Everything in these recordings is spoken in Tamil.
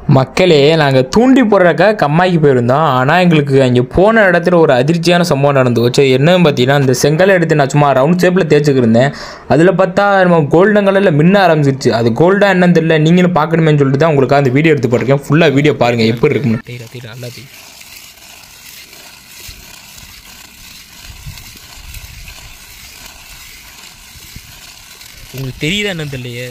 மக்களே நாங்கள் தூண்டி போடுறக்க கம்மாய்க்கு போயிருந்தோம் ஆனால் எங்களுக்கு அங்கே போன இடத்துல ஒரு அதிர்ச்சியான சம்பவம் நடந்து போச்சு அது என்னன்னு பார்த்தீங்கன்னா இந்த செங்கலை எடுத்து நான் சும்மா ரவுண்ட் ஷேப்பில் தேய்ச்சிக்கிருந்தேன் அதில் பார்த்தா நம்ம கோல்டன் கலரில் மின்ன ஆரம்பிச்சிருச்சு அது கோல்டா என்னன்னு தெரியல நீங்களும் பார்க்கணுமேன்னு சொல்லிட்டு தான் உங்களுக்கு அந்த வீடியோ எடுத்து போட்டிருக்கேன் ஃபுல்லாக வீடியோ பாருங்கள் எப்படி இருக்குன்னு தீரா தீரா நல்லா தீ உங்களுக்கு தெரியுதா என்னன்னு தெரியலையே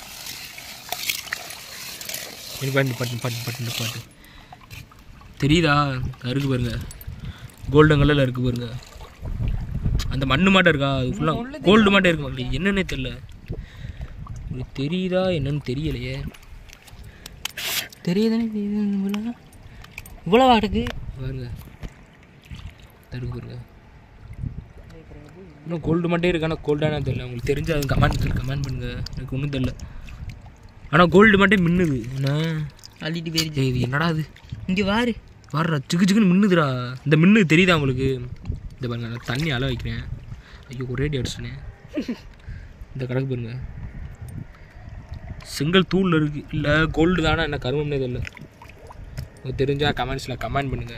இது பாட்டு பாட்டு பாட்டு பாட்டு பாட்டு தெரியுதா இருக்கு பாருங்க கோல்டன் கலரில் இருக்கு பாருங்க அந்த மண்ணு மாட்டம் இருக்கா அது ஃபுல்லாக கோல்டு மாட்டம் இருக்கு மக்களே என்னன்னே தெரில உங்களுக்கு தெரியுதா என்னன்னு தெரியலையே தெரியுதானே தெரியுது இவ்வளோ வாட்டுக்கு பாருங்க தருக்கு பாருங்க இன்னும் கோல்டு மட்டும் இருக்கு ஆனால் கோல்டானா தெரியல உங்களுக்கு தெரிஞ்ச அது கமெண்ட் கமெண்ட் பண்ணுங்க எனக்கு ஒன்றும் தெரியல ஆனால் கோல்டு மட்டும் மின்னுது என்ன அள்ளிட்டு போயிருச்சு ஏய், இது என்னடா இது இங்கே வாரு வர்றா சிக்கு சிக்குன்னு மின்னுதுடா இந்த மின்னு தெரியுதா உங்களுக்கு இந்த பாருங்க நான் தண்ணி அள வைக்கிறேன் ஐயோ ஒரே அடி அடிச்சிட்டேனே இந்த கணக்கு பாருங்க செங்கல் தூளில் இருக்கு இல்லை கோல்டு தானே என்ன கருமம்னே தெரியல உங்களுக்கு தெரிஞ்சால் கமெண்ட்ஸில் கமெண்ட் பண்ணுங்க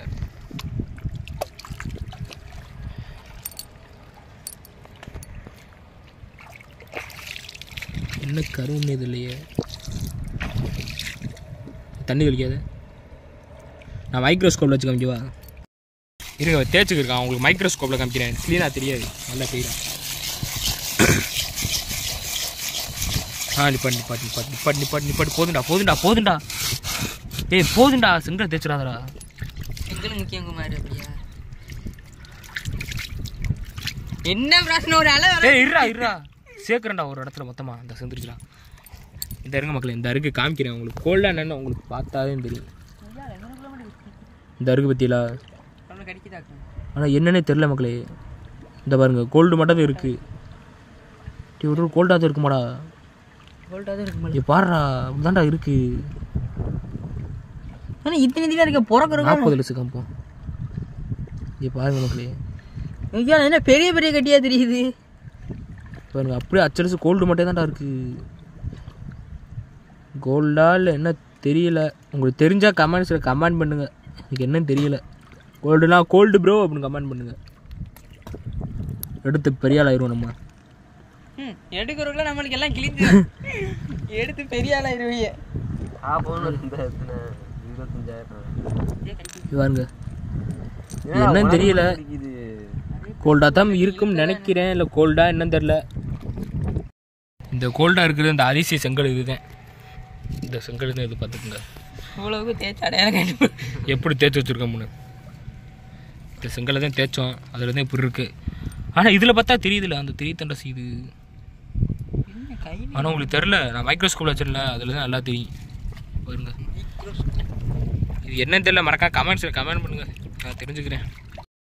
என்ன கருமம்னே தெரியலையே தண்ணி தெளிக்காத நான் மைக்ரோஸ்கோப்பில் வச்சு காமிக்கவா இருங்க தேய்ச்சிக்கு இருக்கான் உங்களுக்கு மைக்ரோஸ்கோப்பில் காமிக்கிறேன் க்ளீனாக தெரியாது நல்லா தெரியும் ஆ நிப்பாட்டு நிப்பாட்டு நிப்பாட்டு நிப்பாட்டு நிப்பாட்டு நிப்பாட்டு போதுண்டா போதுண்டா போதுண்டா ஏய் போதுண்டா செங்கல் தேய்ச்சிடாதடா எங்களும் முக்கியம் குமார் அப்படியா என்ன பிரச்சனை ஒரு அளவு ஏய் இருடா இருடா சேர்க்குறேன்டா ஒரு இடத்துல மொத்தமாக இந்த செந்துருச்சுடா இந்த இருங்க மக்களே இந்த அருக்கு காமிக்கிறேன் உங்களுக்கு கோல்டாக என்னன்னு உங்களுக்கு பார்த்தாலே தெரியும் இந்த அருக்கு பற்றியில நம்மளை கடிக்குதாக்கும் ஆனால் என்னன்னே தெரில மக்களே இந்த பாருங்க கோல்டு மட்டும் தான் இருக்குது டீ ஒரு கோல்டாக தான் இருக்குமாடா கோல்டாக தான் இருக்கு இங்கே பாடுறா அப்படிதான்டா இருக்கு ஆனால் இத்தனை இதில் இருக்க பிறக்கிறோம் நாற்பது லட்சம் காம்போ இங்கே பாருங்க மக்களே ஐயா என்ன பெரிய பெரிய கட்டியா தெரியுது பாருங்க அப்படியே அச்சடிச்சு கோல்டு மட்டும் தான்டா இருக்கு கோல்டா இல்லை என்ன தெரியல உங்களுக்கு தெரிஞ்சால் கமெண்ட்ஸில் கமெண்ட் பண்ணுங்க எனக்கு என்னன்னு தெரியல கோல்டுனா கோல்டு ப்ரோ அப்படின்னு கமெண்ட் பண்ணுங்க எடுத்து பெரிய ஆள் ஆயிரும் நம்ம ம் எடுக்கிறவங்கள நம்மளுக்கு எல்லாம் கிழிச்சு எடுத்து பெரிய ஆளாயிருவீங்க இது பாருங்க இது என்னன்னு தெரியல கோல்டா தான் இருக்கும்னு நினைக்கிறேன் இல்லை கோல்டா என்னன்னு தெரியல இந்த கோல்டா இருக்கிறது இந்த அரிசி செங்கல் இதுதான் இந்த செங்கல் தான் இது பார்த்துக்குங்க இவ்வளவுக்கு தேய்ச்சி அடையாளம் கண்டு எப்படி தேய்ச்சி வச்சுருக்கோம்னு இந்த செங்கலை தான் தேய்ச்சோம் அதில் தான் இப்படி இருக்கு ஆனால் இதில் பார்த்தா தெரியுதுல்ல அந்த தெரிய தண்டை செய்யுது என்ன கை ஆனால் உங்களுக்கு தெரில நான் மைக்ரோஸ்கோப்பில் வச்சிடல அதில் தான் நல்லா தெரியும் பாருங்க இது என்னன்னு தெரியல மறக்கா கமெண்ட்ஸில் கமெண்ட் பண்ணுங்கள் நான் தெரிஞ்சுக்கிறேன்